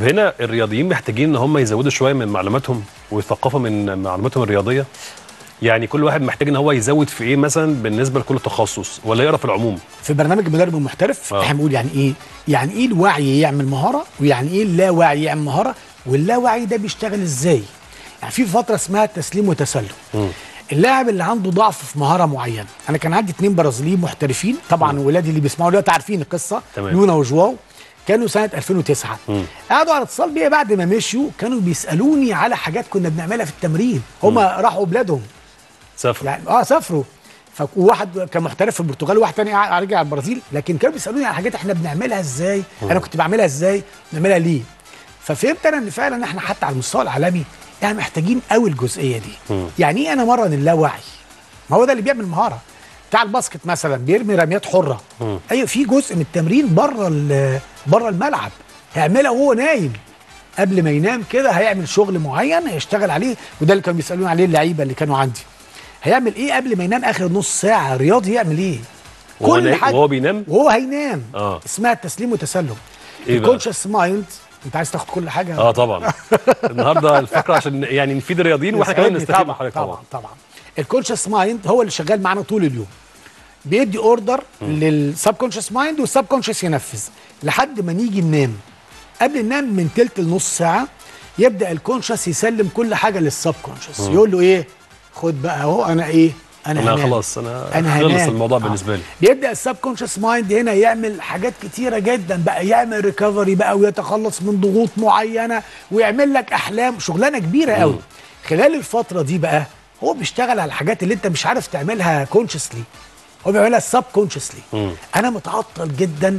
هنا الرياضيين محتاجين ان هم يزودوا شويه من معلوماتهم ويثقفوا من معلوماتهم الرياضيه يعني كل واحد محتاج ان هو يزود في ايه مثلا بالنسبه لكل تخصص ولا يقرا في العموم في برنامج المدرب المحترف آه. احنا بنقول يعني ايه يعني ايه الوعي يعمل مهاره ويعني ايه اللاوعي يعمل مهاره واللاوعي ده بيشتغل ازاي يعني في فتره اسمها تسليم وتسلم اللاعب اللي عنده ضعف في مهاره معينه انا كان عندي اتنين برازيليين محترفين طبعا ولادي اللي بيسمعوا دلوقتي عارفين القصه تمام. لونا وجواو كانوا سنه 2009 قعدوا على اتصال بيا بعد ما مشيوا كانوا بيسالوني على حاجات كنا بنعملها في التمرين هم راحوا بلادهم سافر يعني اه سافروا فواحد كان محترف في البرتغال وواحد تاني قاعد- رجع على البرازيل لكن كانوا بيسالوني على حاجات احنا بنعملها ازاي انا كنت بعملها ازاي بنعملها ليه ففهمت انا ان فعلا احنا حتى على المستوى العالمي احنا محتاجين قوي الجزئيه دي يعني ايه انا مرن اللاوعي ما هو ده اللي بيعمل مهاره بتاع الباسكت مثلا بيرمي رميات حره ايوه في جزء من التمرين بره ال- بره الملعب هيعملها وهو نايم قبل ما ينام كده هيعمل شغل معين هيشتغل عليه وده اللي كانوا بيسالوني عليه اللعيبه اللي كانوا عندي هيعمل ايه قبل ما ينام اخر نص ساعه رياضي يعمل ايه وهو نايم- وهو بينام؟ وهو هينام آه. اسمها التسليم وتسلم إيه بقى؟ الكونشس مايند انت عايز تاخد كل حاجه اه طبعا النهارده الفقره عشان يعني نفيد الرياضيين واحنا كمان يسعدني نستفيد من طبعا حضرتك طبعا طبعا طبعا الكونشس مايند هو اللي شغال معانا طول اليوم بيدي اوردر للسب كونشس مايند والسب كونشس ينفذ لحد ما نيجي ننام قبل ننام من تلت لنص ساعه يبدا الكونشس يسلم كل حاجه للسب كونشس يقول له ايه خد بقى اهو انا ايه انا, انا هنام. خلاص انا, انا خلص هنام. الموضوع آه. بالنسبه لي بيبدا السب كونشس مايند هنا يعمل حاجات كتيره جدا بقى يعمل ريكفري بقى ويتخلص من ضغوط معينه ويعمل لك احلام شغلانه كبيره قوي خلال الفتره دي بقى هو بيشتغل على الحاجات اللي انت مش عارف تعملها كونشسلي هو بيعملها سب كونشسلي انا متعطل جدا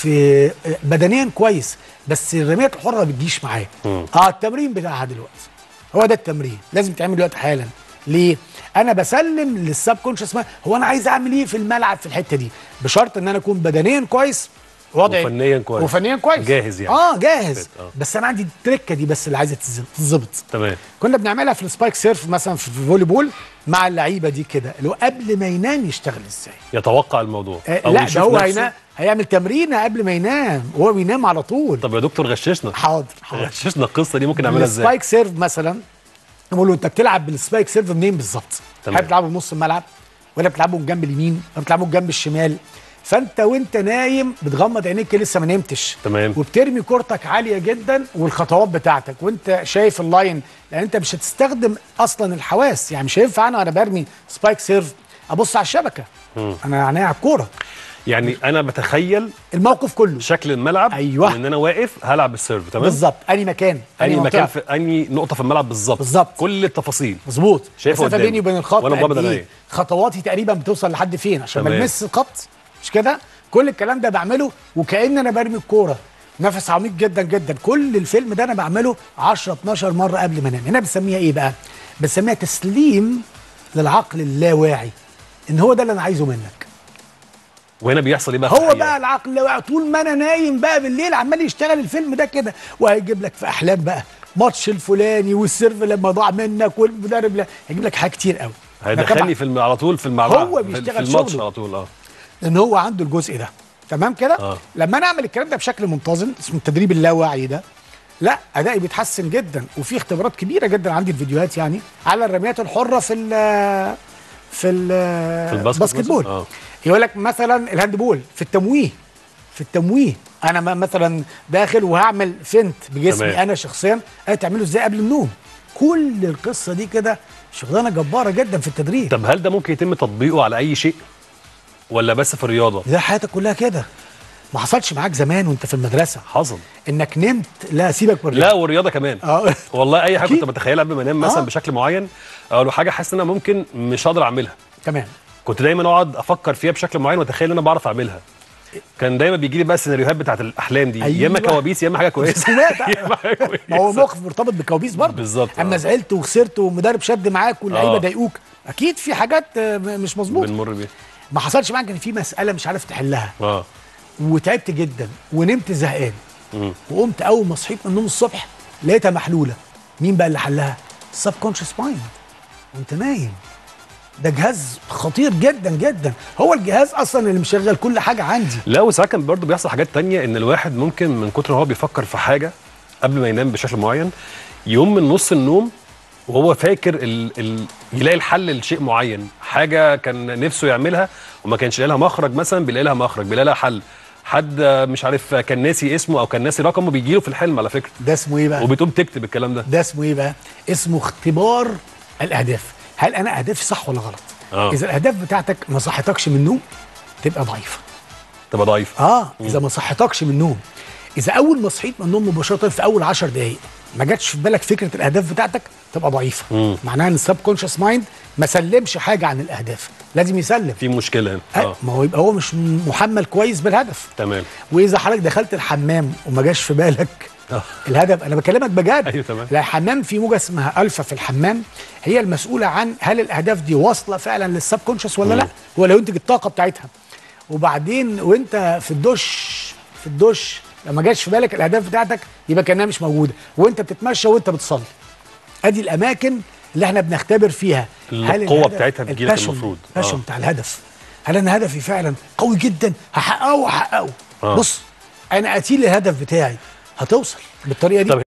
في بدنيا كويس بس الرميات الحره ما بتجيش معايا اه التمرين بتاعها دلوقتي هو ده التمرين لازم تعمل دلوقتي حالا ليه انا بسلم للسب كونشس هو انا عايز اعمل ايه في الملعب في الحته دي بشرط ان انا اكون بدنيا كويس وضعي وفنياً كويس. وفنيا كويس جاهز يعني. اه جاهز آه. بس انا عندي التركه دي بس اللي عايزه تتز- تتظبط تمام كنا بنعملها في السبايك سيرف مثلا في الفولي بول مع اللعيبه دي كده اللي هو قبل ما ينام يشتغل ازاي يتوقع الموضوع آه أو لا يشوف ده هو نفسه. هينام هيعمل تمرينه قبل ما ينام وهو بينام على طول طب يا دكتور غششنا حاضر حاضر غششنا القصه دي ممكن نعملها ازاي السبايك سيرف مثلا نقول له انت بتلعب بالسبايك سيرف منين بالظبط؟ تمام. هل بتلعبه من نص الملعب ولا بتلعبه من جنب اليمين ولا بتلعبه من جنب الشمال فانت وانت نايم بتغمض عينيك لسه ما نمتش تمام. وبترمي كورتك عاليه جدا والخطوات بتاعتك وانت شايف اللاين لان انت مش هتستخدم اصلا الحواس يعني مش هينفع انا وانا برمي سبايك سيرف ابص على الشبكه انا عينيا على الكوره يعني انا بتخيل الموقف كله شكل الملعب أيوة. وان انا واقف هلعب السيرف تمام بالظبط اني مكان اني منطقة. مكان في اني نقطه في الملعب بالظبط بالظبط. كل التفاصيل مظبوط شايفه المسافه قدامي. بيني وبين الخط وأنا قد مغمض إيه؟ عينيا. خطواتي تقريبا بتوصل لحد فين عشان ما تمام. المس الخط مش كده كل الكلام ده بعمله وكأن انا برمي الكوره نفس عميق جدا جدا كل الفيلم ده انا بعمله 10 12 مره قبل ما انام هنا بنسميها ايه بقى بنسميها تسليم للعقل اللاواعي ان هو ده اللي انا عايزه منك وهنا بيحصل ايه بقى في هو الحقيقة؟ بقى العقل اللاواعي طول ما انا نايم بقى بالليل عمال يشتغل الفيلم ده كده وهيجيب لك في احلام بقى ماتش الفلاني والسيرف لما ضاع منك والمدرب لا هيجيب لك حاجات كتير قوي هيدخلني في الم... على طول في الملعب هو في- بيشتغل في الماتش شغله. على طول اه لان هو عنده الجزء ده تمام كده آه. لما انا اعمل الكلام ده بشكل منتظم اسمه التدريب اللاواعي ده لا ادائي بيتحسن جدا وفي اختبارات كبيره جدا عندي الفيديوهات يعني على الرميات الحره في ال في ال في الباسكت الباسكت بول مثلاً؟ آه. يقول لك مثلا الهاند بول في التمويه في التمويه انا م- مثلا داخل وهعمل فنت بجسمي تمام. انا شخصيا انا تعمله ازاي قبل النوم كل القصه دي كده شغلانه جباره جدا في التدريب طب هل ده ممكن يتم تطبيقه على اي شيء ولا بس في الرياضه ده حياتك كلها كده ما حصلش معاك زمان وانت في المدرسه حصل انك نمت لا سيبك من لا والرياضه كمان اه والله اي حاجه أكيد. كنت بتخيلها قبل ما انام مثلا آه. بشكل معين او لو حاجه حاسس ان انا ممكن مش هقدر اعملها تمام كنت دايما اقعد افكر فيها بشكل معين واتخيل ان انا بعرف اعملها كان دايما بيجي لي بقى السيناريوهات بتاعت الاحلام دي يا اما أيوة. كوابيس يا اما حاجه كويسه يا اما حاجه كويسه ما هو موقف مرتبط بكوابيس برضه بالظبط، اما آه. زعلت وخسرت والمدرب شد معاك واللعيبه آه. ضايقوك اكيد في حاجات آه، م- مش مظبوطه بنمر بيه ما حصلش معاك ان في مساله مش عارف تحلها اه وتعبت جدا ونمت زهقان وقمت اول ما صحيت من النوم الصبح لقيتها محلوله مين بقى اللي حلها السب كونشس مايند وانت نايم ده جهاز خطير جدا جدا هو الجهاز اصلا اللي مشغل كل حاجه عندي لا وساعات كان برضه بيحصل حاجات تانية ان الواحد ممكن من كتر ما هو بيفكر في حاجه قبل ما ينام بشكل معين يقوم من نص النوم وهو فاكر ال... ال... يلاقي الحل لشيء معين حاجه كان نفسه يعملها وما كانش لاقي لها مخرج مثلا بيلاقي لها مخرج بيلاقي لها حل حد مش عارف كان ناسي اسمه او كان ناسي رقمه بيجي له في الحلم على فكره ده اسمه ايه بقى وبتقوم تكتب الكلام ده ده اسمه ايه بقى اسمه اختبار الاهداف هل انا اهدافي صح ولا غلط آه. اذا الاهداف بتاعتك ما صحتكش من النوم تبقى ضعيفه تبقى ضعيف اه اذا ما صحتكش من النوم اذا اول ما صحيت من النوم مباشره في اول 10 دقائق ما جاتش في بالك فكره الاهداف بتاعتك تبقى ضعيفه مم. معناها ان السب كونشس مايند ما سلمش حاجه عن الاهداف لازم يسلم في مشكله هنا آه. ما هو يبقى هو مش محمل كويس بالهدف تمام واذا حضرتك دخلت الحمام وما جاش في بالك آه. الهدف انا بكلمك بجد أيوة تمام. لا الحمام في موجه اسمها الفا في الحمام هي المسؤوله عن هل الاهداف دي واصله فعلا للسب كونشس ولا لا هو لو ينتج الطاقه بتاعتها وبعدين وانت في الدش في الدش لما جاش في بالك الاهداف بتاعتك يبقى كانها مش موجوده وانت بتتمشى وانت بتصلي ادي الاماكن اللي احنا بنختبر فيها القوة الهدف- بتاعتها بتجيلك الباشن- المفروض. الباشن آه. بتاع الهدف هل انا هدفي فعلا قوي جدا هحققه هحققه آه. بص انا قتيل الهدف بتاعي هتوصل بالطريقه دي طب